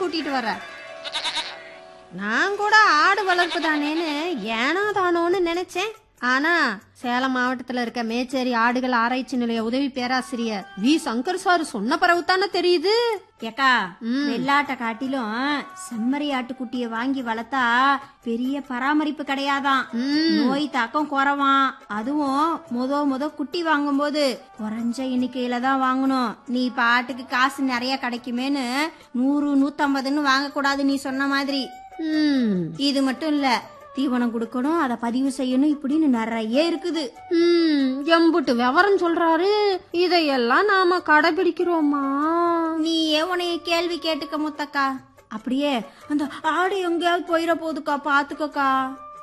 கூட்டிட்டு வர நான் கூட ஆடு வளர்ப்பு தானேன்னு ஏனோ தானோன்னு நினைச்சேன் ஆனா சேலம் மாவட்டத்துல இருக்க மேச்சேரி ஆடுகள் ஆராய்ச்சி நிலைய உதவி பேராசிரியர் வி சங்கர் சார் சொன்ன பிறகு தானே தெரியுது ஏக்கா வெள்ளாட்டை காட்டிலும் செம்மறி ஆட்டுக்குட்டிய வாங்கி வளர்த்தா பெரிய பராமரிப்பு கிடையாதாம் நோய் தாக்கம் குறவாம் அதுவும் முத முத குட்டி வாங்கும்போது குறைஞ்ச எண்ணிக்கையில தான் வாங்கணும் நீ பாட்டுக்கு காசு நிறைய கிடைக்குமேன்னு நூறு நூத்தம்பதுன்னு வாங்கக்கூடாது நீ சொன்ன மாதிரி ம் இது மட்டும் இல்ல தீவனம் கொடுக்கணும் அதை பதிவு செய்யணும் இப்படின்னு நிறைய இருக்குது ம், எம்புட்டு விவரம் சொல்றாரு இதையெல்லாம் நாம கடைபிடிக்கிறோமா நீயே உனைய கேள்வி கேட்டுக்க முத்தக்கா அப்படியே அந்த ஆடு எங்கேயாவது போயிட போகுதுக்கா பாத்துக்கோக்கா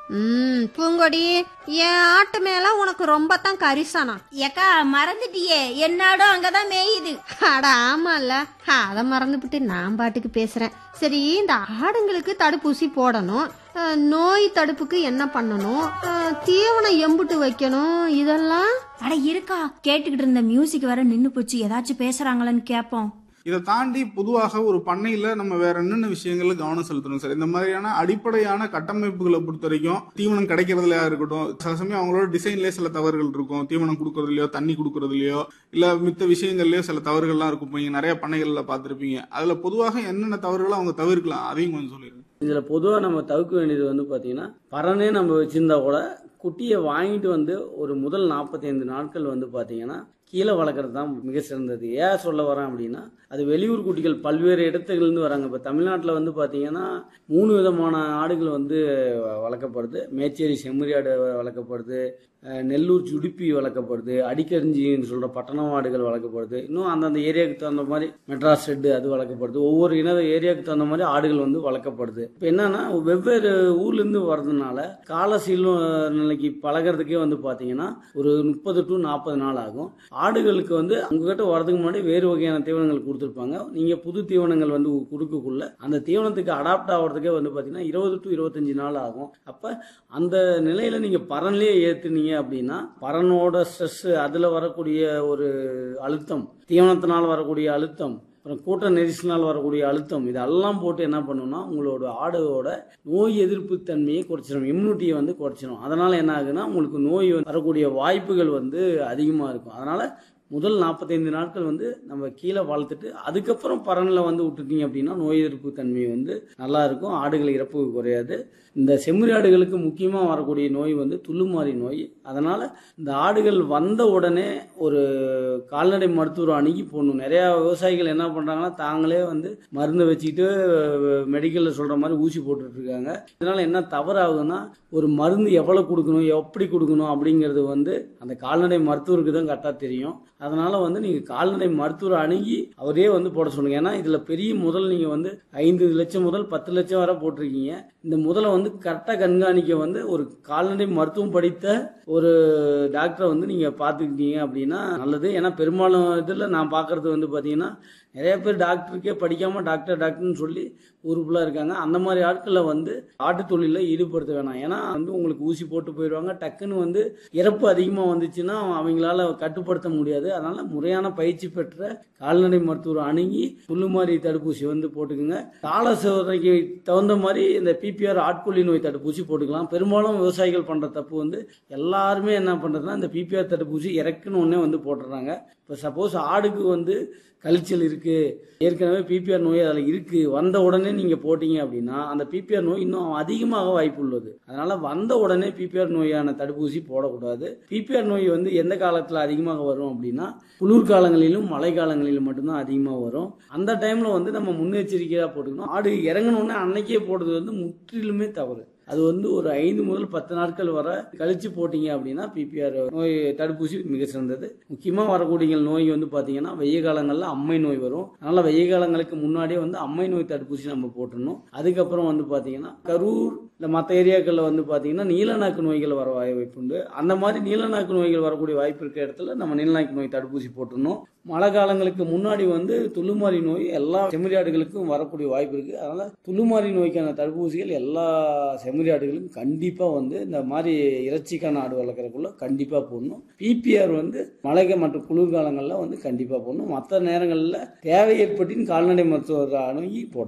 ம் பூங்கொடி என் ஆட்டு மேல உனக்கு ரொம்ப தான் கரிசனா ஏக்கா மறந்துட்டியே என்னாடும் அங்கதான் மேயுது அட ஆமால அத மறந்துபிட்டு நான் பாட்டுக்கு பேசுறேன் சரி இந்த ஆடுங்களுக்கு தடுப்பூசி போடணும் அஹ், நோய் தடுப்புக்கு என்ன பண்ணணும் அஹ், தீவனம் எம்புட்டு வைக்கணும் இதெல்லாம் அட இருக்கா கேட்டுக்கிட்டு இருந்த மியூசிக் வேற நின்னு போச்சு ஏதாச்சும் பேசுறாங்களான்னு கேப்போம் இதை தாண்டி பொதுவாக ஒரு பண்ணையில நம்ம வேற என்னென்ன விஷயங்கள்ல கவனம் செலுத்தணும் சார் இந்த மாதிரியான அடிப்படையான கட்டமைப்புகளை பொறுத்த வரைக்கும் தீவனம் கிடைக்கிறதுலயா இருக்கட்டும் சில சமயம் அவங்களோட டிசைன்லயே சில தவறுகள் இருக்கும் தீவனம் கொடுக்கறதுலயோ தண்ணி கொடுக்கறதுலயோ இல்ல மித்த விஷயங்கள்லயோ சில தவறுகள்லாம் இருக்கும் இப்ப நீங்க நிறைய பண்ணைகள்ல பார்த்திருப்பீங்க அதுல பொதுவாக என்னென்ன தவறுகளை அவங்க தவிர்க்கலாம் அதையும் கொஞ்சம் சொல்லிடுங்க இதுல பொதுவா நம்ம தவிர்க்க வேண்டியது வந்து பாத்தீங்கன்னா பறனே நம்ம வச்சிருந்தா கூட குட்டியை வாங்கிட்டு வந்து ஒரு முதல் 45 நாட்கள் வந்து பாத்தீங்கன்னா கீழே வளர்க்குறது தான் மிக சிறந்தது ஏன் சொல்ல வரேன் அப்படின்னா அது வெளியூர் குட்டிகள் பல்வேறு இடத்துலேருந்து வராங்க இப்போ தமிழ்நாட்டில் வந்து பார்த்தீங்கன்னா மூணு விதமான ஆடுகள் வந்து வளர்க்கப்படுது மேச்சேரி செம்மறி ஆடு வளர்க்கப்படுது அஹ் நெல்லூர் சுடுப்பி வளர்க்கப்படுது அடிக்கரிஞ்சின்னு சொல்கிற பட்டண ஆடுகள் வளர்க்கப்படுது இன்னும் அந்தந்த ஏரியாவுக்கு தகுந்த மாதிரி மெட்ராஸ் ரெட்டு அது வளர்க்கப்படுது ஒவ்வொரு இன ஏரியாவுக்கு தகுந்த மாதிரி ஆடுகள் வந்து வளர்க்கப்படுது இப்போ என்னன்னா வெவ்வேறு ஊர்லேருந்து வர்றதுனால கால சீழ்நிலைக்கு பழகிறதுக்கே வந்து பார்த்தீங்கன்னா ஒரு முப்பது டு நாற்பது நாள் ஆகும் ஆடுகளுக்கு வந்து உங்ககிட்ட வரதுக்கு முன்னாடி வேறு வகையான தீவனங்கள் கொடுத்துருப்பாங்க நீங்கள் புது தீவனங்கள் வந்து கொடுக்கக்குள்ள அந்த தீவனத்துக்கு அடாப்ட் ஆகிறதுக்கே வந்து பார்த்தீங்கன்னா இருபது டு இருபத்தஞ்சு நாள் ஆகும் அப்போ அந்த நிலையில் நீங்கள் பரன்லேயே ஏற்றுனீங்க அப்படின்னா பரனோட ஸ்ட்ரெஸ் அதில் வரக்கூடிய ஒரு அழுத்தம் தீவனத்தினால் வரக்கூடிய அழுத்தம் அப்புறம் கூட்ட நெரிசலினால் வரக்கூடிய அழுத்தம் இதெல்லாம் போட்டு என்ன பண்ணுன்னா உங்களோட ஆடோட நோய் எதிர்ப்பு தன்மையை குறைச்சிடும் இம்யூனிட்டியை வந்து குறைச்சிடும் அதனால என்ன ஆகுதுன்னா உங்களுக்கு நோய் வந்து வரக்கூடிய வாய்ப்புகள் வந்து அதிகமாக இருக்கும் அதனால முதல் நாற்பத்தைந்து நாட்கள் வந்து நம்ம கீழே வளர்த்துட்டு அதுக்கப்புறம் பரனில் வந்து விட்டுட்டீங்க அப்படின்னா நோய் எதிர்ப்பு தன்மை வந்து நல்லா இருக்கும் ஆடுகள் இறப்பு குறையாது இந்த செம்மறி ஆடுகளுக்கு முக்கியமாக வரக்கூடிய நோய் வந்து துள்ளுமாறி நோய் அதனால் இந்த ஆடுகள் வந்த உடனே ஒரு கால்நடை மருத்துவர் அணுகி போடணும் நிறையா விவசாயிகள் என்ன பண்ணுறாங்கன்னா தாங்களே வந்து மருந்து வச்சுக்கிட்டு மெடிக்கலில் சொல்கிற மாதிரி ஊசி போட்டுட்டு இருக்காங்க இதனால் என்ன தவறாகுதுன்னா ஒரு மருந்து எவ்வளோ கொடுக்கணும் எப்படி கொடுக்கணும் அப்படிங்கிறது வந்து அந்த கால்நடை மருத்துவருக்கு தான் கரெக்டாக தெரியும் அதனால வந்து நீங்கள் கால்நடை மருத்துவர் அணுகி அவரே வந்து போட சொல்லுங்க ஏன்னா இதில் பெரிய முதல் நீங்கள் வந்து ஐந்து லட்சம் முதல் பத்து லட்சம் வரை போட்டிருக்கீங்க இந்த முதலை வந்து கரெக்டாக கண்காணிக்க வந்து ஒரு கால்நடை மருத்துவம் படித்த ஒரு டாக்டரை வந்து நீங்கள் பார்த்துக்கிட்டீங்க அப்படின்னா நல்லது ஏன்னா பெரும்பாலும் இதில் நான் பார்க்கறது வந்து பார்த்தீங்கன்னா நிறைய பேர் டாக்டருக்கே படிக்காமல் டாக்டர் டாக்டர்னு சொல்லி ஊருக்குள்ளே இருக்காங்க அந்த மாதிரி ஆட்களை வந்து ஆட்டு தொழிலில் ஈடுபடுத்த வேணாம் ஏன்னா வந்து உங்களுக்கு ஊசி போட்டு போயிடுவாங்க டக்குன்னு வந்து இறப்பு அதிகமாக வந்துச்சுன்னா அவங்களால கட்டுப்படுத்த முடியாது அதனால முறையான பயிற்சி பெற்ற கால்நடை மருத்துவர் அணுகி புல்லுமாரி தடுப்பூசி வந்து போட்டுக்குங்க கால சோதனைக்கு தகுந்த மாதிரி இந்த பிபிஆர் ஆட்கொல்லி நோய் தடுப்பூசி போட்டுக்கலாம் பெரும்பாலும் விவசாயிகள் பண்ணுற தப்பு வந்து எல்லாருமே என்ன பண்ணுறதுன்னா இந்த பிபிஆர் தடுப்பூசி இறக்குன்னு ஒன்னே வந்து போட்டுடுறாங்க இப்போ சப்போஸ் ஆடுக்கு வந்து கழிச்சல் இருக்கு ஏற்கனவே பிபிஆர் நோய் அதில் இருக்கு வந்த உடனே நீங்க போட்டீங்க அப்படின்னா அந்த பிபிஆர் நோய் இன்னும் அதிகமாக வாய்ப்பு உள்ளது அதனால வந்த உடனே பிபிஆர் நோயான தடுப்பூசி போடக்கூடாது பிபிஆர் நோய் வந்து எந்த காலத்தில் அதிகமாக வரும் அப்படின்னா குளிர் காலங்களிலும் மழை காலங்களிலும் மட்டும்தான் அதிகமாக வரும் அந்த டைம்ல வந்து நம்ம முன்னெச்சரிக்கையாக போட்டுக்கணும் ஆடு இறங்கணுன்னே அன்னைக்கே போடுறது வந்து முற்றிலுமே தவறு அது வந்து ஒரு ஐந்து முதல் பத்து நாட்கள் வர கழிச்சு போட்டீங்க அப்படின்னா பிபிஆர் நோய் தடுப்பூசி மிக சிறந்தது முக்கியமாக வரக்கூடிய நோய் வந்து பார்த்தீங்கன்னா வெய்ய காலங்களில் அம்மை நோய் வரும் அதனால வெய்ய காலங்களுக்கு முன்னாடியே வந்து அம்மை நோய் தடுப்பூசி நம்ம போட்டுடணும் அதுக்கப்புறம் வந்து பார்த்தீங்கன்னா கரூர் இந்த மற்ற ஏரியாக்களில் வந்து பார்த்தீங்கன்னா நீலநாக்கு நோய்கள் வர வாய்ப்பு உண்டு அந்த மாதிரி நீலநாக்கு நோய்கள் வரக்கூடிய வாய்ப்பு இருக்க இடத்துல நம்ம நீலநாக்கு நோய் தடுப்பூசி போட்டுடணும் மழை காலங்களுக்கு முன்னாடி வந்து துள்ளுமாறி நோய் எல்லா செம்மறியாடுகளுக்கும் வரக்கூடிய வாய்ப்பு இருக்கு அதனால துள்ளுமாறி நோய்க்கான தடுப்பூசிகள் எல்லா செம்மறியாடுகளுக்கும் கண்டிப்பாக வந்து இந்த மாதிரி இறைச்சிக்கான ஆடு வளர்க்குறக்குள்ள கண்டிப்பாக போடணும் பிபிஆர் வந்து மழை மற்றும் குளிர்காலங்களில் வந்து கண்டிப்பாக போடணும் மற்ற நேரங்களில் தேவை ஏற்பட்டின் கால்நடை மருத்துவர் அணுகி போடணும்